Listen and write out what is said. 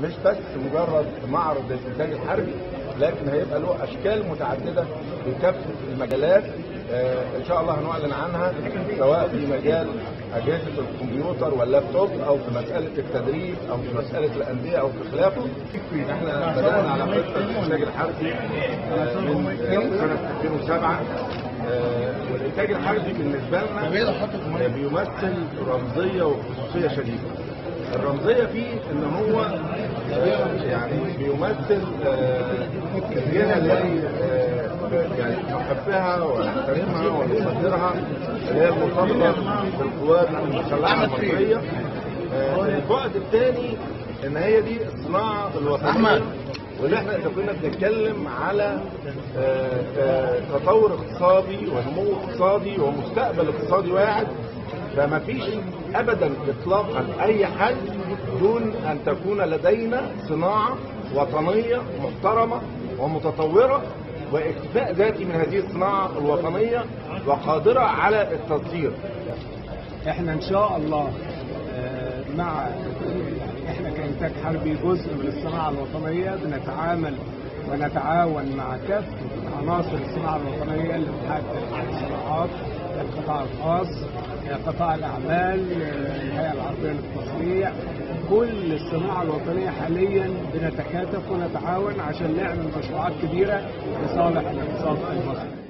مش بس مجرد معرض للانتاج الحربي لكن هيبقى له اشكال متعدده في كافه المجالات آه، ان شاء الله هنعلن عنها سواء في مجال اجهزه الكمبيوتر واللابتوب او في مساله التدريب او في مساله الانديه او في خلافه احنا بدانا على قصه الانتاج الحربي آه، من سنه 2007 آه، والانتاج الحربي بالنسبه لنا آه، بيمثل رمزيه وخصوصيه شديده الرمزيه فيه ان هو آه، يعني بيمثل آه، الجهه التي آه، يعني نحبها ونحترمها ونقدرها اللي هي المرتبطه بالقوات المسلحه المصريه آه، البعد الثاني ان هي دي الصناعه الوطنيه واللي احنا اذا كنا بنتكلم على آه، آه، تطور اقتصادي ونمو اقتصادي ومستقبل اقتصادي واعد فما فيش ابدا اطلاقا اي حل دون ان تكون لدينا صناعه وطنيه محترمه ومتطوره واكتفاء ذاتي من هذه الصناعه الوطنيه وقادره على التصدير احنا ان شاء الله آه، مع يعني احنا كانتاج حربي جزء من الصناعه الوطنيه بنتعامل ونتعاون مع كافه عناصر الصناعه الوطنيه اللي بتحقق الصناعات القطاع الخاص آه، قطاع الاعمال آه، الهيئه العربيه للتصنيع كل الصناعه الوطنيه حاليا بنتكاتف ونتعاون عشان نعمل مشروعات كبيره لصالح الاقتصاد المصري